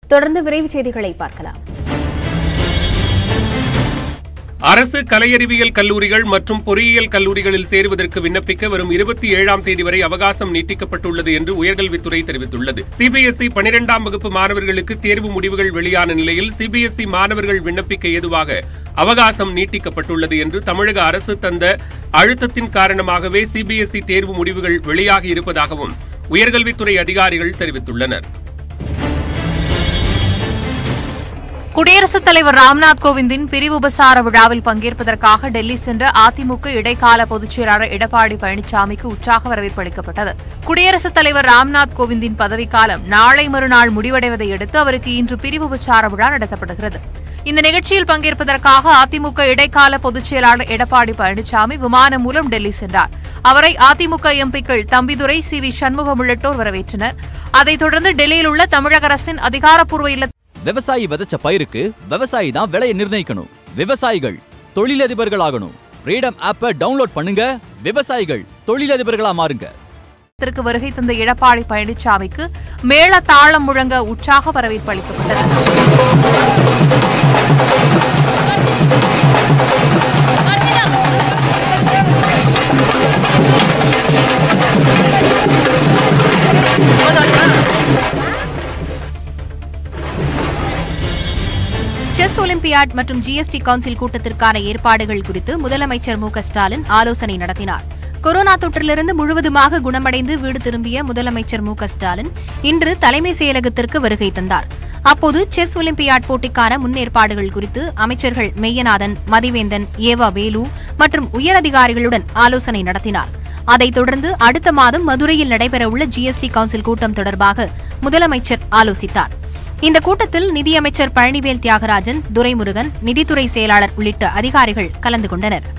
தொடர்ந்து விரைவு செய்திகளை பார்க்கலாம் அரசு கலையறிவியல் கல்லூரிகள் மற்றும் பொறியியல் கல்லூரிகளில் சேருவதற்கு விண்ணப்பிக்க வரும் இருபத்தி ஏழாம் தேதி வரை அவகாசம் நீட்டிக்கப்பட்டுள்ளது என்று உயர்கல்வித்துறை தெரிவித்துள்ளது சிபிஎஸ்இ பனிரெண்டாம் வகுப்பு மாணவர்களுக்கு தேர்வு முடிவுகள் வெளியான நிலையில் சிபிஎஸ்இ மாணவர்கள் விண்ணப்பிக்க ஏதுவாக அவகாசம் நீட்டிக்கப்பட்டுள்ளது என்று தமிழக அரசு தந்த அழுத்தத்தின் காரணமாகவே சிபிஎஸ்இ தேர்வு முடிவுகள் வெளியாகி இருப்பதாகவும் உயர்கல்வித்துறை அதிகாரிகள் தெரிவித்துள்ளனர் குடியரசுத் தலைவர் ராம்நாத் கோவிந்தின் பிரிவு உபசார விழாவில் பங்கேற்பதற்காக டெல்லி சென்ற அதிமுக இடைக்கால பொதுச் செயலாளர் எடப்பாடி பழனிசாமிக்கு உற்சாக வரவேற்பு அளிக்கப்பட்டது குடியரசுத் தலைவர் ராம்நாத் கோவிந்தின் பதவிக்காலம் நாளை மறுநாள் முடிவடைவதை அடுத்து அவருக்கு இன்று பிரிவு உபசார விழா நடத்தப்படுகிறது இந்த நிகழ்ச்சியில் பங்கேற்பதற்காக அதிமுக இடைக்கால பொதுச் செயலாளர் எடப்பாடி பழனிசாமி விமானம் மூலம் டெல்லி சென்றார் அவரை அதிமுக எம்பிக்கள் தம்பிதுரை சி வி சண்முகம் உள்ளிட்டோர் வரவேற்றனர் அதைத் தொடர்ந்து டெல்லியில் உள்ள தமிழக அரசின் அதிகாரப்பூர்வ இல்ல விவசாயி விதைச்ச பயிருக்கு விவசாயி தான் விலையை நிர்ணயிக்கணும் விவசாயிகள் தொழிலதிபர்கள் ஆகணும் ஃப்ரீடம் ஆப்பை டவுன்லோட் பண்ணுங்க விவசாயிகள் தொழிலதிபர்களா மாறுங்க த்திற்கு வருகை தந்த எடப்பாடி பழனிசாமிக்கு மேள தாளம் முழங்க உற்சாக வரவேற்பு அளிக்கப்பட்டது செஸ் ஒலிம்பியாட் மற்றும் ஜிஎஸ்டி கவுன்சில் கூட்டத்திற்கான ஏற்பாடுகள் குறித்து முதலமைச்சர் மு க ஸ்டாலின் ஆலோசனை நடத்தினார் கொரோனா தொற்றிலிருந்து முழுவதுமாக குணமடைந்து வீடு திரும்பிய முதலமைச்சர் மு க ஸ்டாலின் இன்று தலைமை செயலகத்திற்கு வருகை தந்தார் அப்போது செஸ் ஒலிம்பியாட் போட்டிக்கான முன்னேற்பாடுகள் குறித்து அமைச்சர்கள் மெய்யநாதன் மதிவேந்தன் ஏவா வேலு மற்றும் உயரதிகாரிகளுடன் ஆலோசனை நடத்தினார் அதைத் தொடர்ந்து அடுத்த மாதம் மதுரையில் நடைபெறவுள்ள ஜிஎஸ்டி கவுன்சில் கூட்டம் தொடர்பாக முதலமைச்சர் ஆலோசித்தார் இந்த கூட்டத்தில் நிதியமைச்சர் பழனிவேல் தியாகராஜன் துரைமுருகன் நிதித்துறை செயலாளர் உள்ளிட்ட அதிகாரிகள் கலந்து கொண்டனர்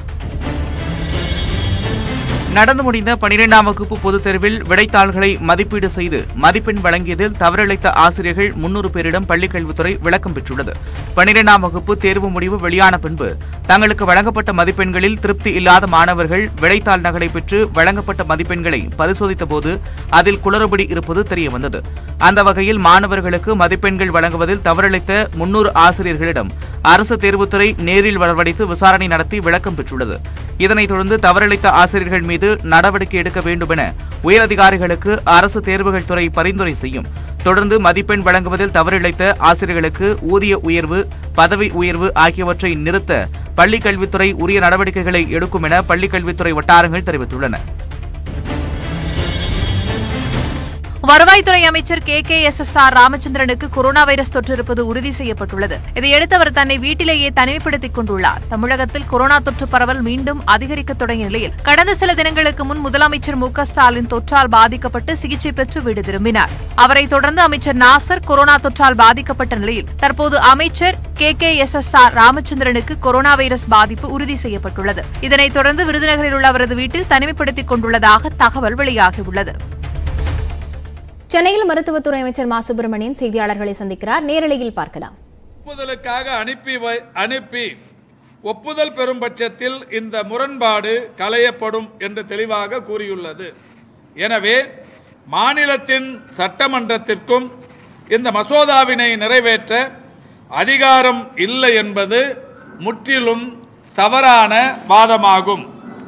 நடந்து முடிந்த பனிரெண்டாம் வகுப்பு பொதுத் தேர்வில் விடைத்தாள்களை மதிப்பீடு செய்து மதிப்பெண் வழங்கியதில் தவறிழைத்த ஆசிரியர்கள் முன்னூறு பேரிடம் பள்ளிக்கல்வித்துறை விளக்கம் பெற்றுள்ளது பனிரெண்டாம் வகுப்பு தேர்வு முடிவு வெளியான பின்பு தங்களுக்கு வழங்கப்பட்ட மதிப்பெண்களில் திருப்தி இல்லாத மாணவர்கள் விடைத்தாள் நகலை பெற்று வழங்கப்பட்ட மதிப்பெண்களை பரிசோதித்த போது அதில் குளறுபடி இருப்பது தெரியவந்தது அந்த வகையில் மாணவர்களுக்கு மதிப்பெண்கள் வழங்குவதில் தவறிழைத்த முன்னூறு ஆசிரியர்களிடம் அரசு தேர்வுத்துறை நேரில் வரவழைத்து விசாரணை நடத்தி விளக்கம் பெற்றுள்ளது இதனைத் தொடர்ந்து தவறிழைத்த ஆசிரியர்கள் மீது நடவடிக்கை எடுக்க வேண்டும் என உயரதிகாரிகளுக்கு அரசு தேர்வுகள் துறை பரிந்துரை செய்யும் தொடர்ந்து மதிப்பெண் வழங்குவதில் தவறிழைத்த ஆசிரியர்களுக்கு ஊதிய உயர்வு பதவி உயர்வு ஆகியவற்றை நிறுத்த பள்ளிக் கல்வித்துறை உரிய நடவடிக்கைகளை எடுக்கும் என பள்ளிக் கல்வித்துறை வட்டாரங்கள் தெரிவித்துள்ளன வருவாய்த்துறை அமைச்சர் K K S S R ராமச்சந்திரனுக்கு கொரோனா வைரஸ் தொற்று இருப்பது உறுதி செய்யப்பட்டுள்ளது இதையடுத்து அவர் தன்னை வீட்டிலேயே தனிமைப்படுத்திக் கொண்டுள்ளார் தமிழகத்தில் கொரோனா தொற்று பரவல் மீண்டும் அதிகரிக்க தொடங்கிய நிலையில் கடந்த சில தினங்களுக்கு முன் முதலமைச்சர் மு க ஸ்டாலின் தொற்றால் பாதிக்கப்பட்டு சிகிச்சை பெற்று வீடு திரும்பினார் அவரைத் தொடர்ந்து அமைச்சர் நாசர் கொரோனா தொற்றால் பாதிக்கப்பட்ட நிலையில் தற்போது அமைச்சர் K K S S R ராமச்சந்திரனுக்கு கொரோனா வைரஸ் பாதிப்பு உறுதி செய்யப்பட்டுள்ளது இதனைத் தொடர்ந்து விருதுநகரில் உள்ள அவரது வீட்டில் தனிமைப்படுத்திக் கொண்டுள்ளதாக தகவல் வெளியாகியுள்ளது சென்னையில் மருத்துவத்துறை அமைச்சர் மா சுப்பிரமணியன் செய்தியாளர்களை சந்திக்கிறார் நேரலையில் பார்க்கலாம் ஒப்புதலுக்காக அனுப்பி வை- அனுப்பி ஒப்புதல் பெறும் பட்சத்தில் இந்த முரண்பாடு களையப்படும் என்று தெளிவாக கூறியுள்ளது எனவே மாநிலத்தின் சட்டமன்றத்திற்கும் இந்த மசோதாவினை நிறைவேற்ற அதிகாரம் இல்லை என்பது முற்றிலும் தவறான வாதமாகும்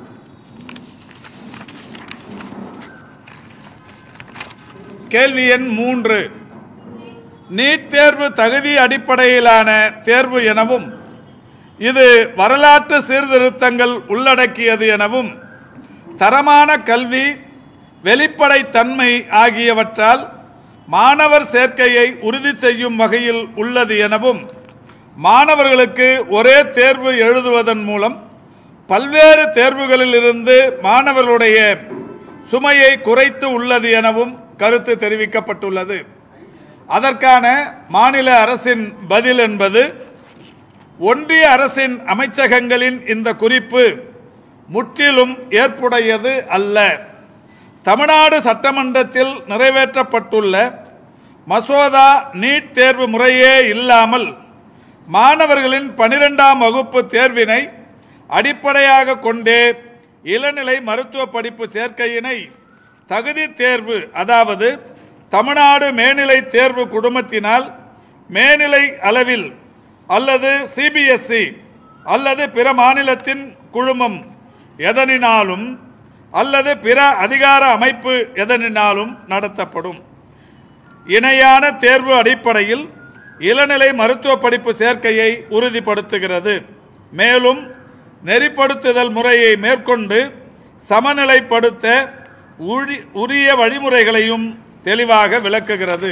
கேள்வி எண் மூன்று நீட் தேர்வு தகுதி அடிப்படையிலான தேர்வு எனவும் இது வரலாற்று சீர்திருத்தங்கள் உள்ளடக்கியது எனவும் தரமான கல்வி வெளிப்படைத்தன்மை ஆகியவற்றால் மாணவர் சேர்க்கையை உறுதி செய்யும் வகையில் உள்ளது எனவும் மாணவர்களுக்கு ஒரே தேர்வு எழுதுவதன் மூலம் பல்வேறு தேர்வுகளிலிருந்து மாணவர்களுடைய சுமையை குறைத்து உள்ளது எனவும் கருத்து தெரிவிக்கப்பட்டுள்ளது அதற்கான மாநில அரசின் பதில் என்பது ஒன்றிய அரசின் அமைச்சகங்களின் இந்த குறிப்பு முற்றிலும் ஏற்புடையது அல்ல தமிழ்நாடு சட்டமன்றத்தில் நிறைவேற்றப்பட்டுள்ள மசோதா நீட் தேர்வு முறையே இல்லாமல் மாணவர்களின் பனிரெண்டாம் வகுப்பு தேர்வினை அடிப்படையாக கொண்டே இளநிலை மருத்துவ படிப்பு சேர்க்கையினை தகுதி தேர்வு அதாவது தமிழ்நாடு மேல்நிலை தேர்வு குடும்பத்தினால் மேல்நிலை அளவில் அல்லது சிபிஎஸ்இ அல்லது பிற மாநிலத்தின் குழுமம் எதனினாலும் அல்லது பிற அதிகார அமைப்பு எதனினாலும் நடத்தப்படும் இணையான தேர்வு அடிப்படையில் இளநிலை மருத்துவ படிப்பு சேர்க்கையை உறுதிப்படுத்துகிறது மேலும் நெறிப்படுத்துதல் முறையை மேற்கொண்டு சமநிலைப்படுத்த உரி- உரிய வழிமுறைகளையும் தெளிவாக விளக்குகிறது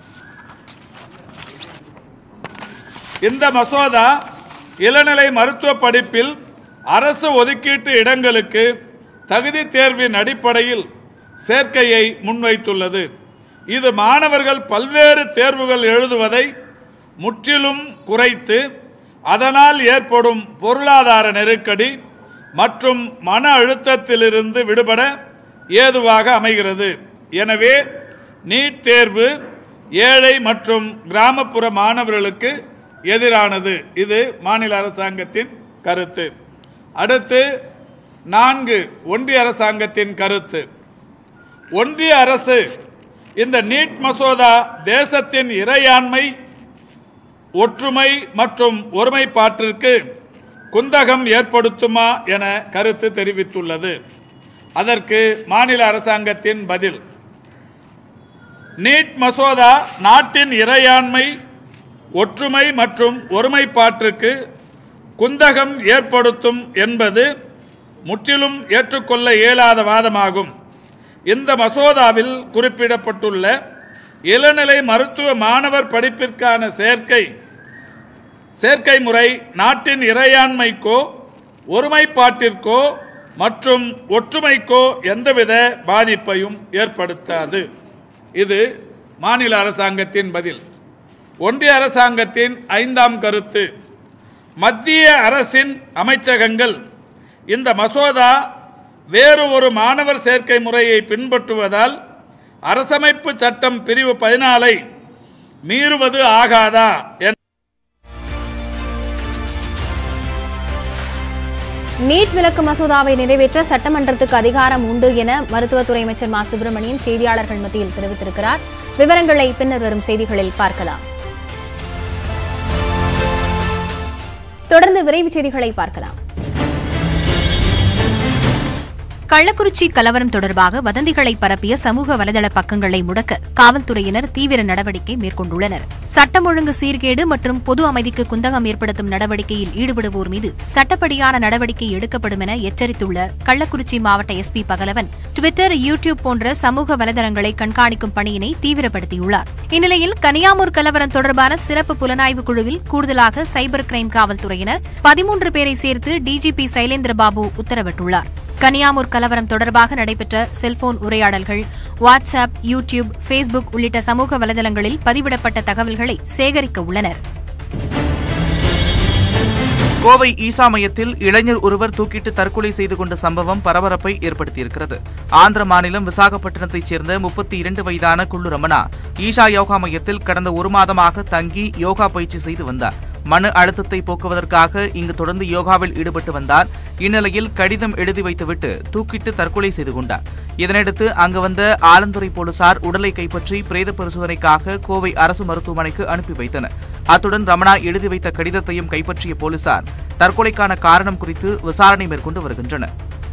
இந்த மசோதா இளநிலை மருத்துவ படிப்பில் அரசு ஒதுக்கீட்டு இடங்களுக்கு தகுதி தேர்வின் அடிப்படையில் சேர்க்கையை முன்வைத்துள்ளது இது மாணவர்கள் பல்வேறு தேர்வுகள் எழுதுவதை முற்றிலும் குறைத்து அதனால் ஏற்படும் பொருளாதார நெருக்கடி மற்றும் மன அழுத்தத்திலிருந்து விடுபட ஏதுவாக அமைகிறது எனவே நீட் தேர்வு ஏழை மற்றும் கிராமப்புற மாணவர்களுக்கு எதிரானது இது மாநில அரசாங்கத்தின் கருத்து அடுத்து நான்கு ஒன்றிய அரசாங்கத்தின் கருத்து ஒன்றிய அரசு இந்த நீட் மசோதா தேசத்தின் இறையாண்மை ஒற்றுமை மற்றும் ஒருமைப்பாட்டிற்கு குந்தகம் ஏற்படுத்துமா என கருத்து தெரிவித்துள்ளது அதற்கு மாநில அரசாங்கத்தின் பதில் நீட் மசோதா நாட்டின் இறையாண்மை ஒற்றுமை மற்றும் ஒருமைப்பாட்டிற்கு குந்தகம் ஏற்படுத்தும் என்பது முற்றிலும் ஏற்றுக்கொள்ள இயலாத வாதமாகும் இந்த மசோதாவில் குறிப்பிடப்பட்டுள்ள இளநிலை மருத்துவ மாணவர் படிப்பிற்கான சேர்க்கை சேர்க்கை முறை நாட்டின் இறையாண்மைக்கோ ஒருமைப்பாட்டிற்கோ மற்றும் ஒற்றுமைக்கோ எந்தவித பாதிப்பையும் ஏற்படுத்தாது இது மாநில அரசாங்கத்தின் பதில் ஒன்றிய அரசாங்கத்தின் ஐந்தாம் கருத்து மத்திய அரசின் அமைச்சகங்கள் இந்த மசோதா வேறு ஒரு மாணவர் சேர்க்கை முறையை பின்பற்றுவதால் அரசமைப்பு சட்டம் பிரிவு பதினாலை மீறுவது ஆகாதா என நீட் விலக்கு மசோதாவை நிறைவேற்ற சட்டமன்றத்துக்கு அதிகாரம் உண்டு என மருத்துவத்துறை அமைச்சர் மா சுப்பிரமணியன் செய்தியாளர்கள் மத்தியில் தெரிவித்திருக்கிறார் விவரங்களை பின்னர் வரும் செய்திகளில் பார்க்கலாம் தொடர்ந்து விரைவுச் செய்திகளை பார்க்கலாம் கள்ளக்குறிச்சி கலவரம் தொடர்பாக வதந்திகளை பரப்பிய சமூக வலைதள பக்கங்களை முடக்க காவல்துறையினர் தீவிர நடவடிக்கை மேற்கொண்டுள்ளனர் சட்டம் ஒழுங்கு சீர்கேடு மற்றும் பொது அமைதிக்கு குந்தகம் ஏற்படுத்தும் நடவடிக்கையில் ஈடுபடுவோர் மீது சட்டப்படியான நடவடிக்கை எடுக்கப்படும் என எச்சரித்துள்ள கள்ளக்குறிச்சி மாவட்ட SP Pagalavan Twitter YouTube போன்ற சமூக வலைதளங்களை கண்காணிக்கும் பணியினை தீவிரப்படுத்தியுள்ளார் இந்நிலையில் கனியாமூர் கலவரம் தொடர்பான சிறப்பு புலனாய்வு குழுவில் கூடுதலாக சைபர் கிரைம் காவல்துறையினர் பதிமூன்று பேரை சேர்த்து டிஜிபி சைலேந்திரபாபு உத்தரவிட்டுள்ளார் கனியாமூர் கலவரம் தொடர்பாக நடைபெற்ற செல்போன் உரையாடல்கள் வாட்ஸ்அப் யூடியூப் ஃபேஸ்புக் உள்ளிட்ட சமூக வலைதளங்களில் பதிவிடப்பட்ட தகவல்களை சேகரிக்க உள்ளனர் கோவை ஈசா மையத்தில் இளைஞர் ஒருவர் தூக்கிட்டு தற்கொலை செய்து கொண்ட சம்பவம் பரபரப்பை ஏற்படுத்தியிருக்கிறது ஆந்திர மாநிலம் விசாகப்பட்டினத்தைச் சேர்ந்த முப்பத்தி இரண்டு வயதான குள்ளு ரமணா ஈஷா யோகா மையத்தில் கடந்த ஒரு மாதமாக தங்கி யோகா பயிற்சி செய்து வந்தார் மன அழுத்தத்தை போக்குவதற்காக இங்கு தொடர்ந்து யோகாவில் ஈடுபட்டு வந்தார் இந்நிலையில் கடிதம் எழுதி வைத்துவிட்டு தூக்கிட்டு தற்கொலை செய்து கொண்டார் இதனையடுத்து அங்கு வந்த ஆலந்துறை போலீசார் உடலை கைப்பற்றி பிரேத பரிசோதனைக்காக கோவை அரசு மருத்துவமனைக்கு அனுப்பி வைத்தனர் அத்துடன் ரமணா எழுதி வைத்த கடிதத்தையும் கைப்பற்றிய போலீசார் தற்கொலைக்கான காரணம் குறித்து விசாரணை மேற்கொண்டு வருகின்றனர்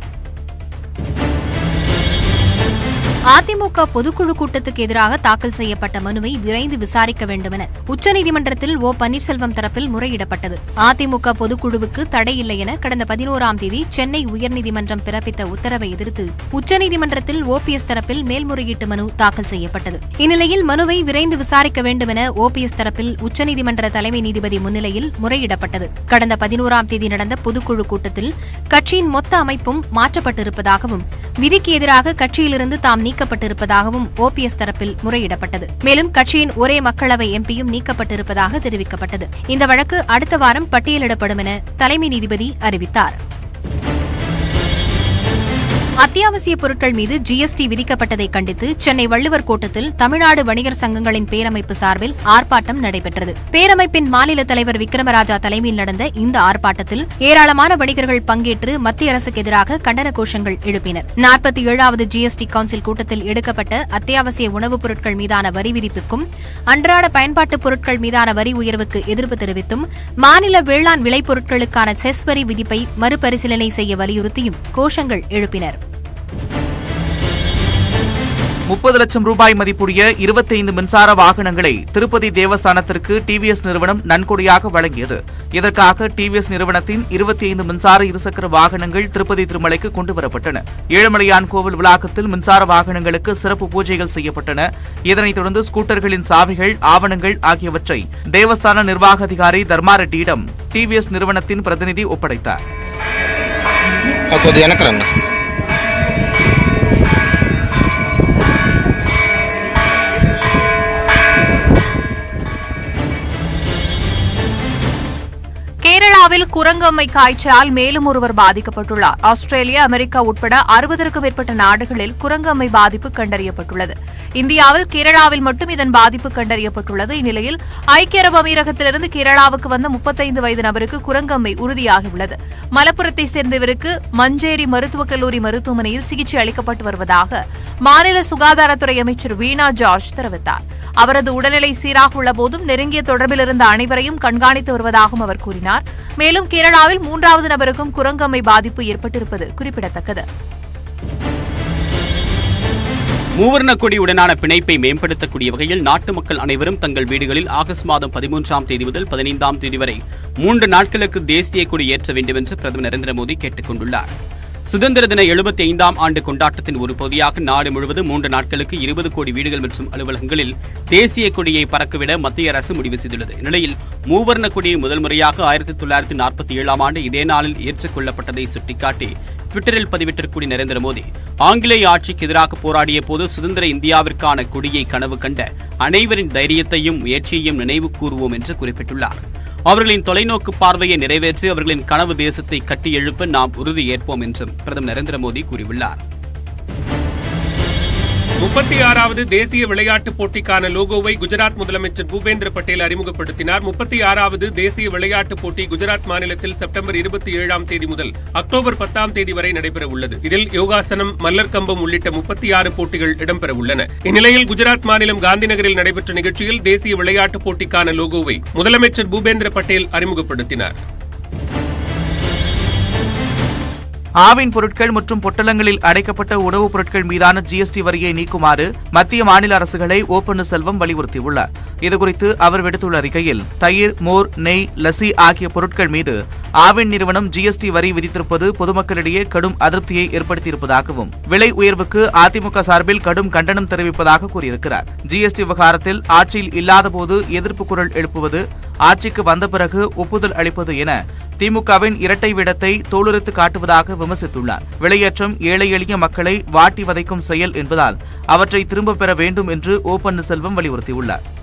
அதிமுக பொதுக்குழு கூட்டத்துக்கு எதிராக தாக்கல் செய்யப்பட்ட மனுவை விரைந்து விசாரிக்க வேண்டும் என உச்சநீதிமன்றத்தில் ஓ பன்னீர்செல்வம் தரப்பில் முறையிடப்பட்டது அதிமுக பொதுக்குழுவுக்கு தடை இல்லை என கடந்த பதினோராம் தேதி சென்னை உயர்நீதிமன்றம் பிறப்பித்த உத்தரவை எதிர்த்து உச்சநீதிமன்றத்தில் ஓபிஎஸ் தரப்பில் மேல்முறையீட்டு மனு தாக்கல் செய்யப்பட்டது இந்நிலையில் மனுவை விரைந்து விசாரிக்க வேண்டும் என ஓபிஎஸ் தரப்பில் உச்சநீதிமன்ற தலைமை நீதிபதி முன்னிலையில் முறையிடப்பட்டது கடந்த பதினோராம் தேதி நடந்த பொதுக்குழு கூட்டத்தில் கட்சியின் மொத்த அமைப்பும் மாற்றப்பட்டிருப்பதாகவும் விதிக்கு எதிராக கட்சியிலிருந்து தாம் நீக்கப்பட்டிருப்பதாகவும் ஓபிஎஸ் தரப்பில் முறையிடப்பட்டது மேலும் கட்சியின் ஒரே மக்களவை எம்பியும் நீக்கப்பட்டிருப்பதாக தெரிவிக்கப்பட்டது இந்த வழக்கு அடுத்த வாரம் பட்டியலிடப்படும் என தலைமை நீதிபதி அறிவித்தார் அத்தியாவசிய பொருட்கள் மீது ஜிஎஸ்டி விதிக்கப்பட்டதை கண்டித்து சென்னை வள்ளுவர் கோட்டத்தில் தமிழ்நாடு வணிகர் சங்கங்களின் பேரமைப்பு சார்பில் ஆர்ப்பாட்டம் நடைபெற்றது பேரமைப்பின் மாநில தலைவர் விக்ரமராஜா தலைமையில் நடந்த இந்த ஆர்ப்பாட்டத்தில் ஏராளமான வணிகர்கள் பங்கேற்று மத்திய அரசுக்கு எதிராக கண்டன கோஷங்கள் எழுப்பினர் நாற்பத்தி ஏழாவது ஜிஎஸ்டி கவுன்சில் கூட்டத்தில் எடுக்கப்பட்ட அத்தியாவசிய உணவுப் பொருட்கள் மீதான வரி விதிப்புக்கும் அன்றாட பயன்பாட்டு பொருட்கள் மீதான வரி உயர்வுக்கு எதிர்ப்பு தெரிவித்தும் மாநில வேளாண் விளைபொருட்களுக்கான செஸ் வரி விதிப்பை மறுபரிசீலனை செய்ய வலியுறுத்தியும் கோஷங்கள் எழுப்பினர் முப்பது லட்சம் ரூபாய் மதிப்புடைய இருபத்தைந்து மின்சார வாகனங்களை திருப்பதி தேவஸ்தானத்திற்கு டிவிஎஸ் நிறுவனம் நன்கொடையாக வழங்கியது இதற்காக டிவிஎஸ் நிறுவனத்தின் இருபத்தி ஐந்து மின்சார இருசக்கர வாகனங்கள் திருப்பதி திருமலைக்கு கொண்டு வரப்பட்டன ஏழுமலையான் கோவில் வளாகத்தில் மின்சார வாகனங்களுக்கு சிறப்பு பூஜைகள் செய்யப்பட்டன இதனைத் தொடர்ந்து ஸ்கூட்டர்களின் சாவிகள் ஆவணங்கள் ஆகியவற்றை தேவஸ்தான நிர்வாக அதிகாரி தர்மா ரெட்டியிடம் டிவிஎஸ் நிறுவனத்தின் பிரதிநிதி ஒப்படைத்தார் కొద్దిగా వెనకరన్నా கேரளாவில் குரங்கம்மை காய்ச்சலால் மேலும் ஒருவர் பாதிக்கப்பட்டுள்ளார் ஆஸ்திரேலியா அமெரிக்கா உட்பட அறுபதற்கும் மேற்பட்ட நாடுகளில் குரங்கம்மை பாதிப்பு கண்டறியப்பட்டுள்ளது இந்தியாவில் கேரளாவில் மட்டும் இதன் பாதிப்பு கண்டறியப்பட்டுள்ளது இந்நிலையில் ஐக்கிய அரபு அமீரகத்திலிருந்து கேரளாவுக்கு வந்த முப்பத்தைந்து வயது நபருக்கு குரங்கம்மை உறுதியாகியுள்ளது மலப்புரத்தை சேர்ந்த இவருக்கு மஞ்சேரி மருத்துவக் கல்லூரி மருத்துவமனையில் சிகிச்சை அளிக்கப்பட்டு வருவதாக மாநில சுகாதாரத்துறை அமைச்சர் வீணா ஜார்ஜ் தெரிவித்தார் அவரது உடல்நிலை சீராக உள்ள போதும் நெருங்கிய தொடர்பில் இருந்த அனைவரையும் கண்காணித்து வருவதாகவும் அவர் கூறினார் மேலும் கேரளாவில் மூன்றாவது நபருக்கும் குரங்கம்மை பாதிப்பு ஏற்பட்டிருப்பது குறிப்பிடத்தக்கது மூவர்ண கொடியுடனான பிணைப்பை மேம்படுத்தக்கூடிய வகையில் நாட்டு மக்கள் அனைவரும் தங்கள் வீடுகளில் ஆகஸ்ட் மாதம் பதிமூன்றாம் தேதி முதல் பதினைந்தாம் தேதி வரை மூன்று நாட்களுக்கு தேசிய கொடி ஏற்ற வேண்டும் என்று பிரதமர் நரேந்திர மோடி கேட்டுக் கொண்டுள்ளார் சுதந்திர தின எழுபத்தி ஐந்தாம் ஆண்டு கொண்டாட்டத்தின் ஒரு பகுதியாக நாடு முழுவதும் மூன்று நாட்களுக்கு இருபது கோடி வீடுகள் மற்றும் அலுவலகங்களில் தேசிய கொடியை பறக்கவிட மத்திய அரசு முடிவு செய்துள்ளது இந்நிலையில் மூவர்ண கொடியை முதல் முறையாக ஆயிரத்தி தொள்ளாயிரத்தி நாற்பத்தி ஏழாம் ஆண்டு இதே நாளில் ஏற்றுக்கொள்ளப்பட்டதை சுட்டிக்காட்டி ட்விட்டரில் பதிவிட்டிருக்கூடிய நரேந்திர மோடி ஆங்கிலேய ஆட்சிக்கு எதிராக போராடிய போது சுதந்திர இந்தியாவிற்கான கொடியை கனவு கண்ட அனைவரின் தைரியத்தையும் முயற்சியையும் நினைவு கூறுவோம் என்று குறிப்பிட்டுள்ளார் அவர்களின் தொலைநோக்கு பார்வையை நிறைவேற்றி அவர்களின் கனவு தேசத்தை கட்டி எழுப்ப நாம் உறுதி ஏற்போம் என்றும் பிரதமர் நரேந்திர மோடி கூறியுள்ளார் முப்பத்தி ஆறாவது தேசிய விளையாட்டுப் போட்டிக்கான லோகோவை குஜராத் முதலமைச்சர் பூபேந்திர பட்டேல் அறிமுகப்படுத்தினார் முப்பத்தி ஆறாவது தேசிய விளையாட்டுப் போட்டி குஜராத் மாநிலத்தில் செப்டம்பர் இருபத்தி ஏழாம் தேதி முதல் அக்டோபர் பத்தாம் தேதி வரை நடைபெற உள்ளது இதில் யோகாசனம் மல்லர் கம்பம் உள்ளிட்ட முப்பத்தி ஆறு போட்டிகள் இடம்பெற உள்ளன இந்நிலையில் குஜராத் மாநிலம் காந்திநகரில் நடைபெற்ற நிகழ்ச்சியில் தேசிய விளையாட்டுப் போட்டிக்கான லோகோவை முதலமைச்சர் பூபேந்திர பட்டேல் அறிமுகப்படுத்தினார் ஆவின் பொருட்கள் மற்றும் பொட்டலங்களில் அடைக்கப்பட்ட உணவுப் பொருட்கள் மீதான ஜிஎஸ்டி வரியை நீக்குமாறு மத்திய மாநில அரசுகளை ஓ பன்னீர்செல்வம் வலியுறுத்தியுள்ளார் இதுகுறித்து அவர் விடுத்துள்ள அறிக்கையில் தயிர் மோர் நெய் லசி ஆகிய பொருட்கள் மீது ஆவின் நிறுவனம் ஜிஎஸ்டி வரி விதித்திருப்பது பொதுமக்களிடையே கடும் அதிருப்தியை ஏற்படுத்தியிருப்பதாகவும் விலை உயர்வுக்கு அதிமுக சார்பில் கடும் கண்டனம் தெரிவிப்பதாக கூறியிருக்கிறார் ஜிஎஸ்டி விவகாரத்தில் ஆட்சியில் இல்லாதபோது எதிர்ப்பு குரல் எழுப்புவது ஆட்சிக்கு வந்த பிறகு ஒப்புதல் அளிப்பது என திமுகவின் இரட்டை விடத்தை தோலுரித்து காட்டுவதாக விமர்சித்துள்ளார் விலையேற்றம் ஏழை எளிய மக்களை வாட்டி வதைக்கும் செயல் என்பதால் அவற்றை திரும்பப் பெற வேண்டும் என்று ஓ பன்னீர்செல்வம் வலியுறுத்தியுள்ளார்